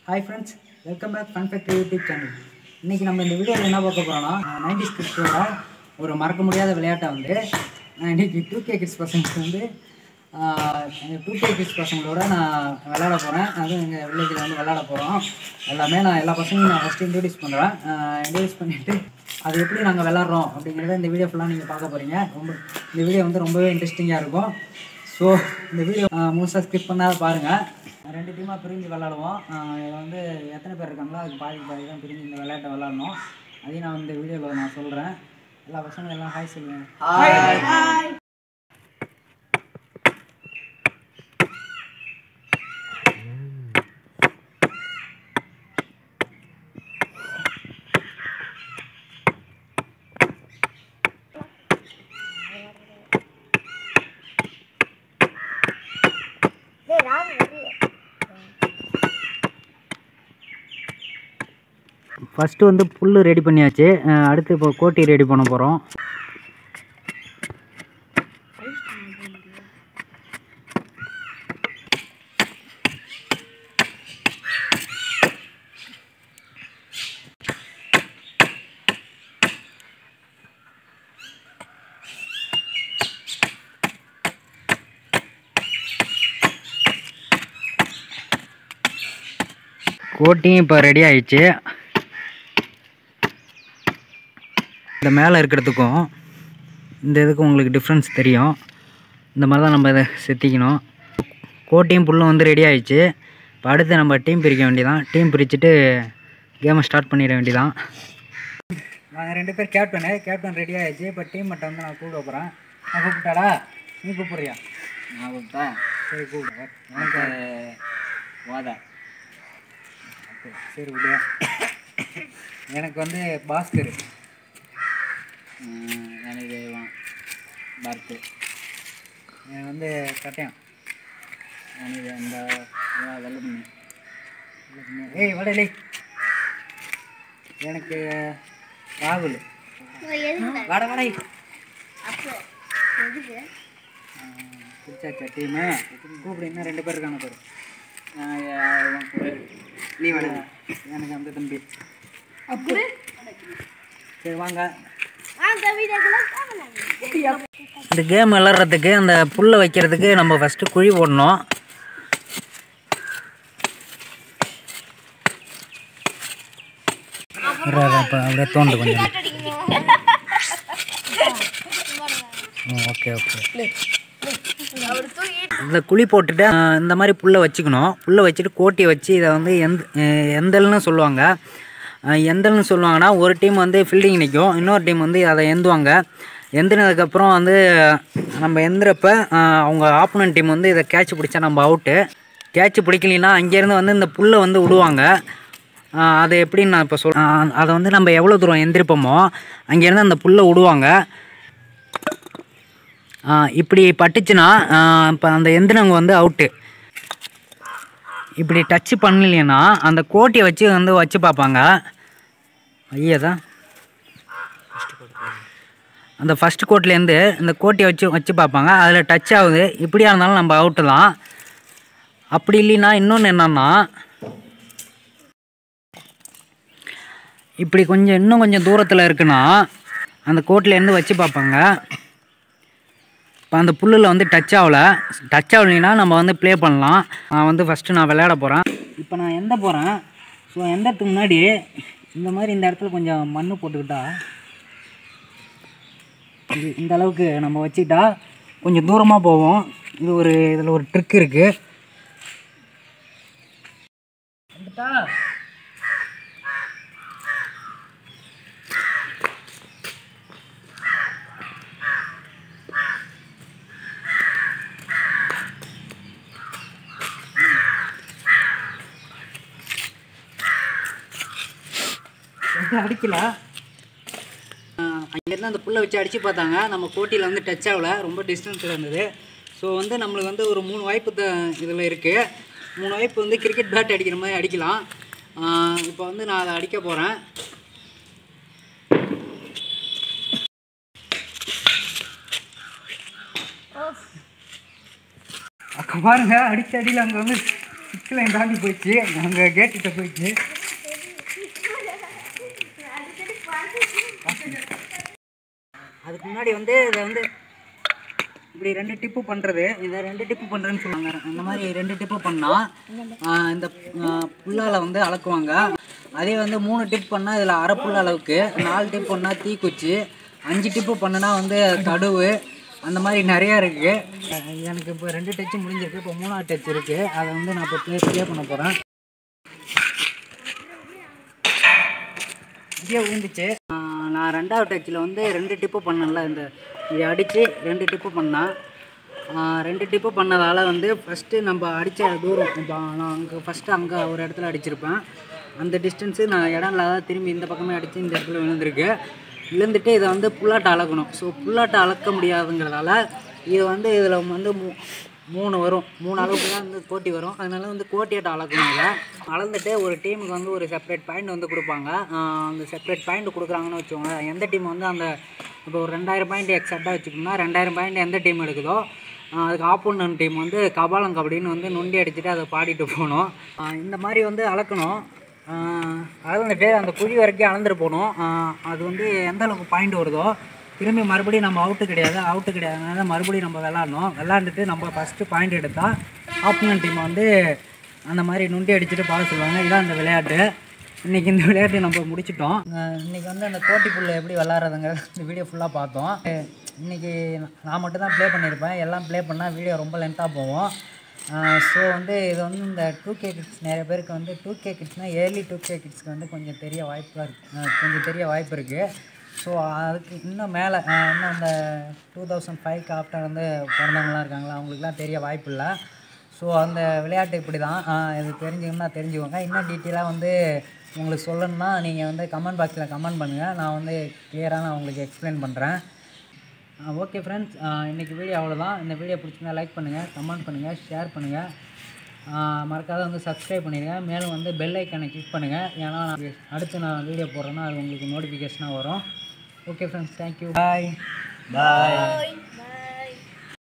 hi friends welcome back fun fact YouTube channel இன்றைக்கி நம்ம இந்த வீடியோவில் என்ன பார்க்க போகிறோம்னா நைன்டி கிட்ஸோட ஒரு மறக்க முடியாத விளையாட்டை வந்து நான் இன்றைக்கி டூ கே கிட்ஸ் பசங்களுக்கு வந்து டூ கே கிட்ஸ் பசங்களோட நான் விளையாட போகிறேன் அதுவும் எங்கள் வில்லேஜில் வந்து விளையாட போகிறோம் எல்லாமே நான் எல்லா பசங்களையும் நான் ஃபஸ்ட்டு இன்ட்ரடியூஸ் பண்ணுறேன் இன்ட்ரடியூஸ் பண்ணிவிட்டு அது எப்படி நாங்கள் விளாட்றோம் அப்படிங்கிறத இந்த வீடியோ ஃபுல்லாக நீங்கள் பார்க்க போகிறீங்க ரொம்ப இந்த வீடியோ வந்து ரொம்பவே இன்ட்ரெஸ்டிங்காக இருக்கும் ஸோ இந்த வீடியோ முழுசாக ஸ்கிப் பண்ணாத பாருங்கள் ரெண்டு டீமாக பிரிஞ்சு விளாடுவோம் இதில் வந்து எத்தனை பேர் இருக்காங்களோ அதுக்கு பாதி பாதி தான் பிரிஞ்சு இந்த விளையாட்டை விளாடணும் அதையும் நான் இந்த வீடியோவில் நான் சொல்கிறேன் எல்லா பசங்களும் எல்லாம் ஹாய் சொல்லுங்கள் ஃபஸ்ட்டு வந்து புல் ரெடி பண்ணியாச்சு அஹ் அடுத்து இப்போ கோட்டி ரெடி பண்ண போகிறோம் கோட்டியும் இப்போ ரெடி ஆயிடுச்சு இந்த மேலே இருக்கிறதுக்கும் இந்த இதுக்கும் உங்களுக்கு டிஃப்ரென்ஸ் தெரியும் இந்த மாதிரி தான் நம்ம இதை செத்திக்கணும் கோட்டையும் புல்லும் வந்து ரெடி ஆயிடுச்சு இப்போ அடுத்து நம்ம டீம் பிரிக்க வேண்டியதான் டீம் பிரிச்சுட்டு கேமை ஸ்டார்ட் பண்ணிட வேண்டியதான் நாங்கள் ரெண்டு பேர் கேப்டனு கேப்டன் ரெடி ஆயிடுச்சு இப்போ டீம் மட்டும் வந்து நான் கூப்பிட போகிறேன் நான் கூப்பிட்டாடா நீ கூப்பிட்றியா நான் கூப்பிட்டேன் சரி கூப்பிடு எனக்கு வாதா ஓகே சரி விடுவேன் எனக்கு வந்து பாஸ்கர் எனக்கு பர்த்து எனக்கு வந்து கட்டையம் எனக்கு அந்த வெள்ளப்பண்ணி ஏய் வடலை எனக்கு ராகுல் வட வடை பிடிச்சாச்சா டீமு கூப்பிடு இன்னும் ரெண்டு பேர் இருக்காங்க பாரு நீ வட எனக்கு அந்த தம்பி சரி வாங்க இந்த கேம் விளாட்றதுக்கு அந்த புல்லை வைக்கிறதுக்கு நம்ம ஃபஸ்ட்டு குழி போடணும் இரு, அதை அப்ப அப்படியே தோண்டு கொஞ்சம் ஓகே ஓகே இந்த குழி போட்டுட்டு அஹ், இந்த மாதிரி புல்லை வச்சுக்கணும் புல்லை வச்சுட்டு கோட்டியை வச்சு இதை வந்து எந்த அஹ், எந்தல்னு சொல்லுவாங்க அஹ், எந்தல்னு சொல்லுவாங்கன்னா ஒரு டீம் வந்து ஃபீல்டிங் நிற்கும் இன்னொரு டீம் வந்து அதை எந்துவாங்க எந்தினதுக்கப்புறம் வந்து நம்ம எந்திரப்ப அஹ், அவங்க ஆப்போனன்ட் டீம் வந்து இதை கேட்ச் பிடிச்சா நம்ம அவுட்டு கேட்ச் பிடிக்கலைன்னா அங்கேருந்து வந்து இந்த புல்லை வந்து விடுவாங்க அஹ், அது எப்படின்னு நான் இப்போ சொல் அஹ், அதை வந்து நம்ம எவ்வளோ தூரம் எந்திரிப்போமோ அங்கேருந்து அந்த புல்லை விடுவாங்க ஆ, இப்படி பட்டுச்சுன்னா இப்போ அந்த எந்திரங்க வந்து அவுட்டு இப்படி டச்சு பண்ணலைன்னா அந்த கோட்டியை வச்சு வந்து வச்சு பார்ப்பாங்க ஐயா தான் அந்த ஃபஸ்ட் கோட்லேருந்து இந்த கோட்டியை வச்சு வச்சு பார்ப்பாங்க அதில் டச் ஆகுது இப்படியா இருந்தாலும் நம்ம அவுட்டு தான் அப்படி இல்லைன்னா இன்னொன்று என்னன்னா இப்படி கொஞ்சம் இன்னும் கொஞ்சம் தூரத்தில் இருக்குன்னா அந்த கோட்லேருந்து வச்சு பார்ப்பாங்க இப்போ அந்த புல்லில் வந்து டச் ஆகலை டச் ஆகலைன்னா நம்ம வந்து ப்ளே பண்ணலாம் நான் வந்து ஃபஸ்ட்டு நான் விளையாட போகிறேன் இப்போ நான் எந்த போகிறேன் ஸோ எந்தத்துக்கு முன்னாடி இந்த மாதிரி இந்த இடத்துல கொஞ்சம் மண் போட்டுக்கிட்டா இது இந்த அளவுக்கு நம்ம வச்சுக்கிட்டா கொஞ்சம் தூரமாக போவோம் இது ஒரு இதில் ஒரு ட்ரிக் இருக்குது வந்துட்டா எதுவும் அடிக்கல அங்கேருந்து அந்த புல்லை வச்சு அடித்து பார்த்தாங்க நம்ம கோட்டியில் வந்து டச் ஆகல ரொம்ப டிஸ்டன்ஸில் இருந்தது ஸோ வந்து நம்மளுக்கு வந்து ஒரு மூணு வாய்ப்பு த இதில் இருக்குது மூணு வாய்ப்பு வந்து கிரிக்கெட் பேட் அடிக்கிற மாதிரி அடிக்கலாம் இப்போ வந்து நான் அதை அடிக்க போகிறேன் அங்கே பாருங்க அடிச்ச அடியில் அங்கே வந்து லைன் தாண்டி போயிடுச்சு அங்கே கேட்டுகிட்ட போயிடுச்சு அதுக்கு முன்னாடி வந்து இதை வந்து இப்படி ரெண்டு டிப்பு பண்ணுறது இதை ரெண்டு டிப்பு பண்ணுறேன்னு சொல்லுவாங்க அந்த மாதிரி ரெண்டு டிப்பு பண்ணால் இந்த புல்லால் வந்து அளக்குவாங்க அதே வந்து மூணு டிப் பண்ணால் இதில் அரை புல் அளவுக்கு நாலு டிப் பண்ணால் தீக்குச்சி அஞ்சு டிப்பு பண்ணுனா வந்து கடுவு அந்த மாதிரி நிறையா இருக்குது எனக்கு இப்போ ரெண்டு டச்சு முடிஞ்சிருக்கு இப்போ மூணாவது டச் இருக்குது அதை வந்து நான் இப்போ ப்ளே ப்ளே பண்ண போகிறேன் இப்படியே விழுந்துச்சு ஆஹ் நான் ரெண்டாவது டச்சில் வந்து ரெண்டு டிப்பு பண்ணல இந்த இதை அடித்து ரெண்டு டிப்பு பண்ணேன் ஆஹ் ரெண்டு டிப்பு பண்ணதால் வந்து ஃபஸ்ட்டு நம்ம அடித்த தூரம் இப்போ நான் அங்கே ஃபஸ்ட்டு அங்கே ஒரு இடத்துல அடிச்சிருப்பேன் அந்த டிஸ்டன்ஸு நான் இடம் இல்லாத திரும்பி இந்த பக்கமே அடித்து இந்த இடத்துல விழுந்திருக்கு விழுந்துட்டு இதை வந்து புல்லாட்டை அளக்கணும் ஸோ புல்லாட்டை அளக்க முடியாதுங்கிறதால இது வந்து இதில் வந்து மூ மூணு வரும் மூணு அளவுக்கு தான் வந்து கோட்டி வரும் அதனால வந்து கோட்டியாட்ட அளக்கணும் இதை அளந்துட்டு ஒரு டீமுக்கு வந்து ஒரு செப்பரேட் பாயிண்ட் வந்து கொடுப்பாங்க ஆஹ் அந்த செப்பரேட் பாயிண்ட் கொடுக்குறாங்கன்னு வச்சுக்கோங்க எந்த டீம் வந்து அந்த இப்போ ஒரு ரெண்டாயிரம் பாயிண்ட் எக்ஸாக்டாக வச்சுக்கோங்கன்னா ரெண்டாயிரம் பாயிண்ட் எந்த டீம் எடுக்குதோ ஆஹ் அதுக்கு ஆப்போனன்ட் டீம் வந்து கபாலம் கபடின்னு வந்து நொண்டி அடிச்சுட்டு அதை பாடிட்டு போகணும் ஆஹ் இந்த மாதிரி வந்து அளக்கணும் ஆஹ் அளந்துட்டு அந்த குழி வரைக்கும் அளந்துட்டு போகணும் ஆஹ் அது வந்து எந்த அளவுக்கு பாயிண்ட் வருதோ திரும்பி மறுபடியும் நம்ம அவுட்டு கிடையாது அவுட்டு கிடையாதுனால மறுபடியும் நம்ம விளாட்ணும் விளாண்டுட்டு நம்ம ஃபஸ்ட்டு பாயிண்ட் எடுத்தால் ஆப்போனன்ட் டீம் வந்து அந்த மாதிரி நுண்டி அடிச்சுட்டு பாட சொல்லுவாங்க இதான் இந்த விளையாட்டு இன்றைக்கி இந்த விளையாட்டு நம்ம முடிச்சிட்டோம் இன்றைக்கி வந்து அந்த கோட்டி புல் எப்படி விளாட்றதுங்க இந்த வீடியோ ஃபுல்லாக பார்த்தோம் இன்றைக்கி நான் மட்டும் தான் ப்ளே பண்ணியிருப்பேன் எல்லாம் ப்ளே பண்ணால் வீடியோ ரொம்ப லென்த்தாக போகும் ஸோ வந்து இது வந்து இந்த டூ கே கிட்ஸ் நிறைய பேருக்கு வந்து டூ கே கிட்ஸ்னால் ஏர்லி டூ கே கிட்ஸ்க்கு வந்து கொஞ்சம் தெரிய வாய்ப்பாக இருக்கு கொஞ்சம் தெரிய வாய்ப்பு இருக்குது ஸோ அதுக்கு இன்னும் மேலே இன்னும் அந்த டூ தௌசண்ட் ஃபைவ்க்கு ஆஃப்டர் வந்து பிறந்தவங்களாம் இருக்காங்களா அவங்களுக்குலாம் தெரிய வாய்ப்பு இல்லை ஸோ அந்த விளையாட்டு இப்படி தான் இது தெரிஞ்சுக்கணும்னா தெரிஞ்சுக்கோங்க இன்னும் டீட்டெயிலாக வந்து உங்களுக்கு சொல்லணும்னா நீங்கள் வந்து கமெண்ட் பாக்ஸில் கமெண்ட் பண்ணுங்கள் நான் வந்து கிளியராக நான் உங்களுக்கு எக்ஸ்பிளைன் பண்ணுறேன் ஓகே ஃப்ரெண்ட்ஸ் இன்றைக்கி வீடியோ அவ்வளோதான் இந்த வீடியோ பிடிச்சிருந்தா லைக் பண்ணுங்கள் கமெண்ட் பண்ணுங்கள் ஷேர் பண்ணுங்கள் மறக்காத வந்து சப்ஸ்கிரைப் பண்ணிடுங்க மேலும் வந்து பெல் ஐக்கானை கிளிக் பண்ணுங்கள் ஏன்னா நான் அடுத்து நான் வீடியோ போடுறேன்னா அது உங்களுக்கு நோட்டிஃபிகேஷனாக வரும் ஓகே ஃப்ரெண்ட்ஸ் தேங்க்யூ பாய் பாய்